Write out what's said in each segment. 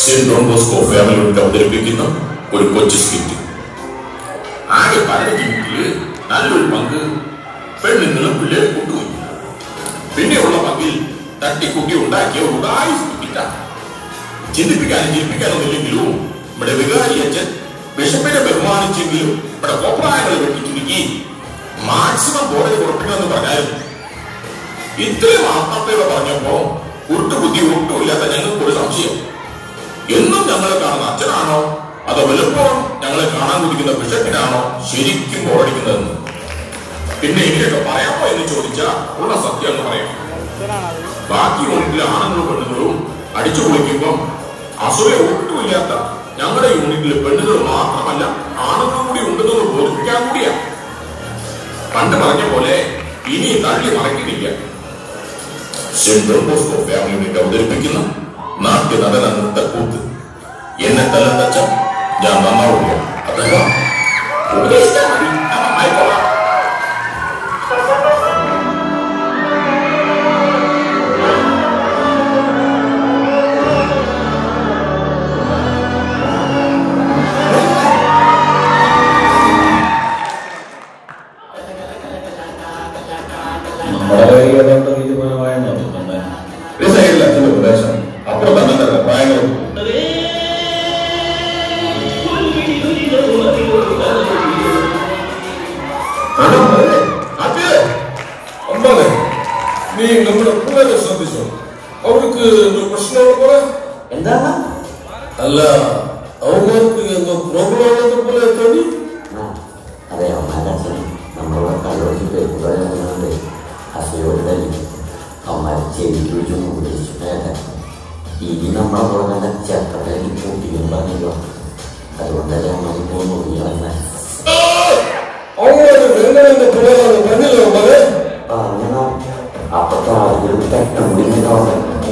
saint Don Bosco ഫാമിലിയോട് അവതരിപ്പിക്കുന്ന ഒരു കൊച്ചു സ്കിറ്റ് ആകെ പതിനഞ്ച് മിനിറ്റില് നല്ലൊരു പങ്ക് പെണ്ണുങ്ങളും പിള്ളേരും കൊണ്ടുപോയി പിന്നെയുള്ള പങ്കിൽ തട്ടിക്കുട്ടി ഉണ്ടാക്കിയ ഒരു ഉടായി സ്കിറ്റാണ് ചിന്തിപ്പിക്കാനും ചിരിപ്പിക്കാനും ഇല്ലെങ്കിലും ഇവിടെ വികാരി അച്ഛൻ ബിഷപ്പിനെ ബഹുമാനിച്ചെങ്കിലും ഇവിടെ കോപ്രായങ്ങൾ വെട്ടി ചുരുക്കി മാക്സിമം ബോർഡിൽ കൊടുക്കണമെന്ന് പറഞ്ഞാലും ഇത്രയും ആത്മാർത്ഥത പറഞ്ഞപ്പോ കുരുട്ടുബുദ്ധി ഒട്ടുമില്ലാത്ത ഞങ്ങൾക്ക് ഒരു സംശയം എന്നും ഞങ്ങളെ കാണുന്ന അച്ഛനാണോ അതോ വല്ലപ്പോഴും ഞങ്ങളെ കാണാൻ കുടിക്കുന്ന ബിഷപ്പിനാണോ ശരിക്കും ബോറടിക്കുന്നതെന്ന് പിന്നെ ഇങ്ങനെയൊക്കെ പറയാമോ എന്ന് ചോദിച്ചാൽ ഉള്ള സത്യം എന്ന് പറയാം ബാക്കി യൂണിറ്റിലെ ആണുങ്ങളും പെണ്ണുങ്ങളും അടിച്ചു പൊളിക്കുമ്പം അസൂയ ഒട്ടുമില്ലാത്ത ഞങ്ങളുടെ യൂണിറ്റിലെ പെണ്ണുകൾ മാത്രമല്ല ആണുങ്ങളും കൂടി ഉണ്ടെന്ന് ബോധിപ്പിക്കാൻ കൂടിയാ പണ്ട് പറഞ്ഞ പോലെ ഇനി തള്ളി മറക്കില്ല സെന്റ് ബോസ്കോ ഫാമിലി യൂണിറ്റ് അവതരിപ്പിക്കുന്ന നാട്യ നടന നൃത്തക്കൂത്ത് എന്നെ തല തച്ച ഞാൻ നന്നാവില്ല അതല്ല ഉപദേശിച്ചാൽ മതി ഞാൻ നന്നായിക്കോളാം നമ്മുടെ കയ്യിൽ ഏതാണ്ട് തീരുമാനമായെന്ന് തോന്നുന്നത് ഒരു സൈഡിൽ അച്ഛന്റെ ഉപദേശം അപ്പുറം തന്നെ തന്നെ പ്രായങ്ങൾ അമ്മാനെ നീ നമ്മുടെ പിള്ളേരെ ശ്രദ്ധിച്ചോ അവർക്ക് എന്തോ പ്രശ്നമുള്ള പോലെ എന്താണ് അല്ല അവന്മാർക്ക് എന്തോ പ്രോബ്ലം ഉള്ളത് പോലെ തോന്നി ആ, അതെ അമ്മാരച്ഛൻ നമ്മളോട് കള്ളൊഴിച്ചിട്ട് ഉപയോഗങ്ങളുണ്ട് അസയോട് തന്നെ അമ്മാർ ചെവിക്ക് വെച്ചും ഉപദേശിച്ചിട്ടേക്ക ഇനി നമ്മളെ പോകേണ്ട ചെറുപ്പത്തിൽ കൂട്ടിയും പറഞ്ഞല്ലോ അതുകൊണ്ടല്ലേ അമ്മ പോകുന്നു ഉയർന്ന അവന്മാര് എങ്ങനെ പിള്ളേരാണ് പറഞ്ഞില്ല അമ്മാനെ പറഞ്ഞോ അപ്പത്തെ ആളുകൾ പെട്ടെന്ന് ഇങ്ങനെ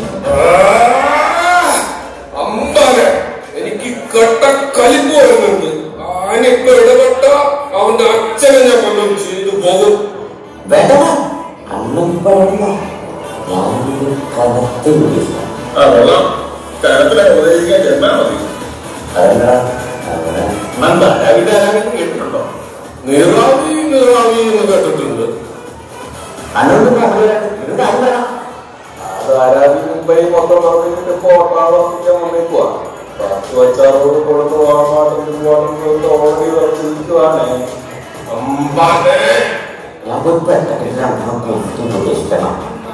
അമ്പാനെ എനിക്ക് കട്ട കലിപ്പ് വരുന്നുണ്ട് ആനിപ്പോ ഇടപെട്ട അവന്റെ അച്ഛനെ ഞാൻ കൊല്ലം ചെയ്തു പോകും വേണ്ട അന്നും പറയണ്ട ഞാനൊരു കനത്തെ വിളിച്ചു അതല്ല കരത്തിലെ ഉപദേശിക്കാൻ ചെന്നാ മതി അതെന്താ അവിടെ നന്ദ അവിടെ ആരെങ്കിലും കേട്ടിട്ടുണ്ടോ നീറാവി നീറാവി എന്ന് കേട്ടിട്ടുണ്ട് അന്നൊന്നും പറഞ്ഞില്ല ഇത് കാര്യം പറ അത് ആരാധി മുംബൈ മൊത്തം പറഞ്ഞിട്ട് ഇപ്പൊ താമസിക്കാൻ വന്നേക്കുവാ പത്ത് വച്ചാറോട് കൊടുത്ത് വാമാട്ടം വാട്ടം ഓൾറെഡി വർദ്ധിക്കുകയാണ് അമ്പാനെ ഞാൻ പോയി പെട്ടെന്ന് രണ്ടെണ്ണം കൊടുത്തു ഉപദേശിക്കണം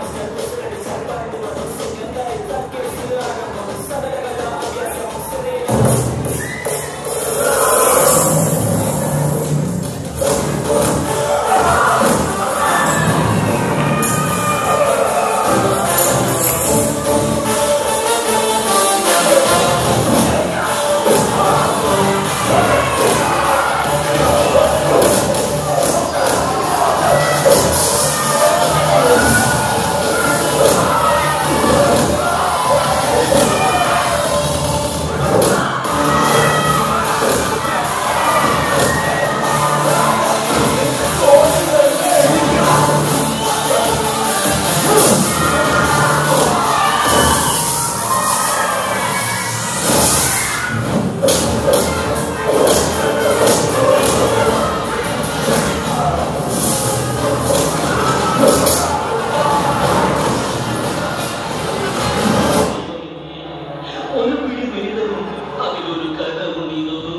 ഒരു പിടി വലുതും അതിലൊരു കഥ മുടിയുന്നു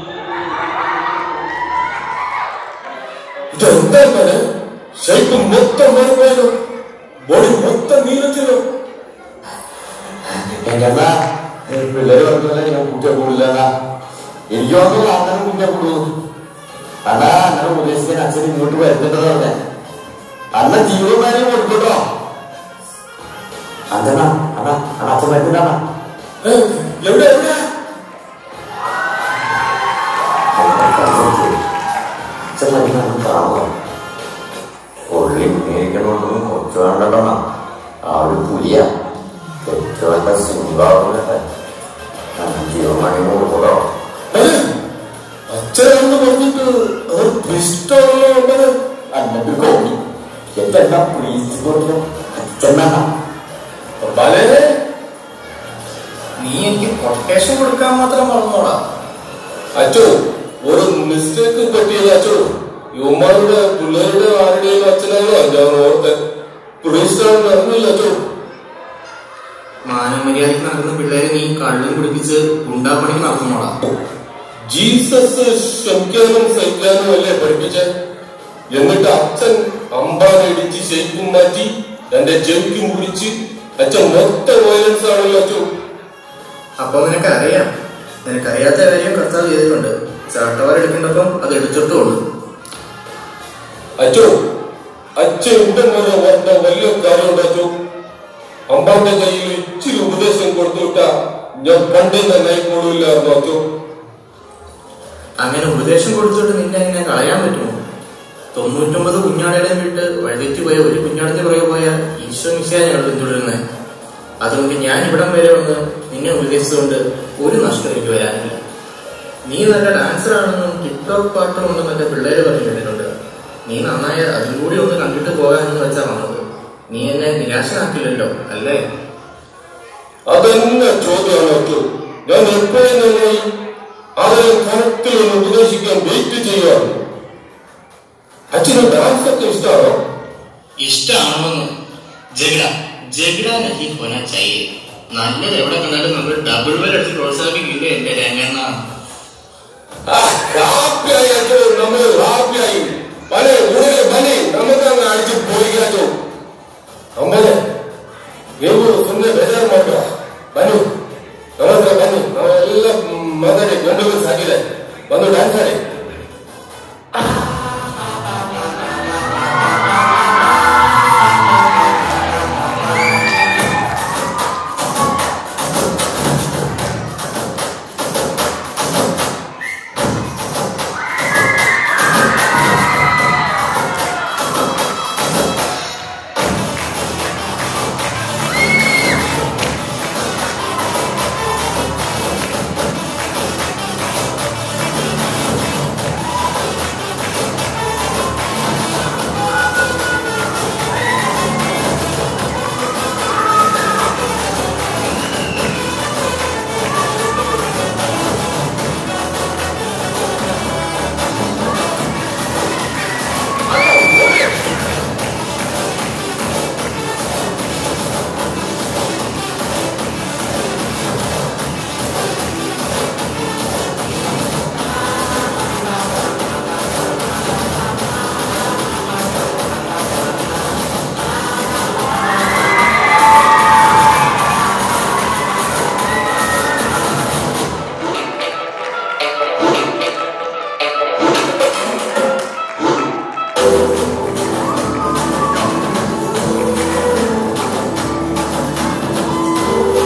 ഇതെന്താ ഇങ്ങനെ ഷൈപ്പ് മൊത്തം മറുപടിയോ ബോഡി മൊത്തം നീലത്തിലോ എന്റെ അമ്മ പിള്ളേര് പറഞ്ഞല്ല ഞാൻ കുട്ടിയെ കൂടില്ല എനിക്ക് തോന്നുന്നു അങ്ങനെ കുട്ടിയെ കൂടുന്നു അതാ അങ്ങനെ ഉപദേശിക്കാൻ അച്ഛൻ ഇങ്ങോട്ട് വരുന്നുണ്ടെന്ന് അന്ന ജീവന്മാരെയും കൊടുക്കട്ടോ അതെന്നാ അതാ അതാ അച്ഛൻ വരുന്നില്ല ഏ, എവിടെ എവിടെ അച്ഛൻ വരുന്ന കാണുക പുള്ളി മേടിക്കണോണ്ടൊന്നും കുറച്ച് വേണ്ടല്ലോ ആ ഒരു പുലിയ കെട്ടുവല്ല സിംഗാവുന്നല്ലേ ജീവമണി കൊടുക്കട്ടോ ഏ, അച്ഛനാണെന്ന് പറഞ്ഞിട്ട് അത് ഇഷ്ടമല്ലോ അങ്ങനെ എന്നിട്ട് കോടി എന്തെന്നാ പ്രീതി കൊടുക്കും അച്ഛനാ ബാലേ നീ എനിക്ക് കൊട്ടേഷൻ കൊടുക്കാൻ മാത്രം മറന്നോടാ അച്ചോ ഒരു മിസ്റ്റേക്ക് പറ്റിയത് അച്ചോ യുവമാരുടെ പിള്ളേരുടെ ആരുടെയും അച്ഛനാണോ ഞാൻ ഓർത്തെ പ്രതീക്ഷിച്ചാണെന്ന് അറിഞ്ഞില്ല അച്ചോ മാനമര്യാദയ്ക്ക് നടക്കുന്ന പിള്ളേരെ നീ കള്ളും കുടിപ്പിച്ച് ഉണ്ടാപ്പണിക്ക് നടത്തുന്നോടാ ജീസസ് ക്ഷമിക്കാനും സഹിക്കാനും അല്ലേ പഠിപ്പിച്ച എന്നിട്ട് അച്ഛൻ അമ്പാനെ ഇടിച്ച് ഷെയ്ക്കും മാറ്റി എന്റെ ചെവിക്കും പിടിച്ച് അച്ഛൻ മൊത്തം വയലൻസ് ആണല്ലോ അച്ചോ അപ്പൊ നിനക്കറിയാം നിനക്കറിയാത്ത കാര്യം കർത്താവ് ചെയ്തിട്ടുണ്ട് ചാട്ടവാരെടുക്കേണ്ടപ്പം അത് എടുത്തിട്ടുള്ളൂ അച്ചോ അച്ഛൻ ഇവിടെ വരെ വന്ന വലിയ കാര്യമുണ്ട് അച്ചോ അമ്പാന്റെ കയ്യിൽ ഇച്ചിരി ഉപദേശം കൊടുത്തുവിട്ട ഞാൻ പണ്ടേ നന്നായി കൊള്ളൂല്ലായിരുന്നു അച്ചോ അങ്ങനെ ഉപദേശം കൊടുത്തിട്ട് നിന്നെ അങ്ങനെ കളയാൻ പറ്റുമോ തൊണ്ണൂറ്റൊമ്പത് കുഞ്ഞാടുകളെ വിട്ട് വഴിതെറ്റി പോയ ഒരു കുഞ്ഞാടിന്റെ പുറകെ പോയ ഈശോ മിശിയാണ് പിന്തുടരുന്നത് അതുകൊണ്ട് ഞാൻ ഇവിടം വരെ വന്ന് നിന്നെ ഉപദേശിച്ചുകൊണ്ട് ഒരു നഷ്ടം എനിക്ക് വരാനില്ല നീ നല്ല ഡാൻസർ ആണെന്നും ടിക്ടോക്ക് പാട്ടും ഉണ്ടെന്നൊക്കെ പിള്ളേര് പറഞ്ഞു കേട്ടിട്ടുണ്ട് നീ നന്നായ അതും കൂടി ഒന്ന് കണ്ടിട്ട് പോകാനെന്ന് വെച്ചാ വന്നത് നീ എന്നെ നിരാശനാക്കില്ലല്ലോ അല്ലേ അതെന്നെ ചോദ്യമാണ് അച്ചോ ഞാൻ എപ്പോഴും നന്നായി അവരെ കറക്റ്റിൽ ഒന്ന് ഉപദേശിക്കാൻ വെയിറ്റ് ചെയ്യുകയാണ് അച്ഛന് ഡാൻസ് ഒക്കെ ഇഷ്ടമാണോ ഇഷ്ടമാണോന്ന് ജഗഡ ജഗഡ നഹി ഹോന ചായേ നല്ലത് എവിടെ കണ്ടാലും നമ്മൾ ഡബിൾ വെൽ എടുത്ത് പ്രോത്സാഹിപ്പിക്കില്ലേ എന്റെ രംഗണ്ണ ആ, ഹാപ്പിയായി അച്ചോ നമ്മൾ ഹാപ്പിയായി പനെ ഊരെ പനെ നമുക്ക് അങ്ങ് അടിച്ച് പോയിക്കാച്ചോ അമ്മനെ ನೀವು ಸುಮ್ಮನೆ ಬೇಜಾರು ಮಾಡ್ಬೇಡ ಬನ್ನಿ ನಮ್ಮ ಹತ್ರ ಬನ್ನಿ ನಾವೆಲ್ಲ ಮಾತಾಡಿ ಗಂಡುಗಳು ಸಾಕಿದೆ ಬಂದು ಡ್ಯಾನ್ಸ್ ಆಡಿ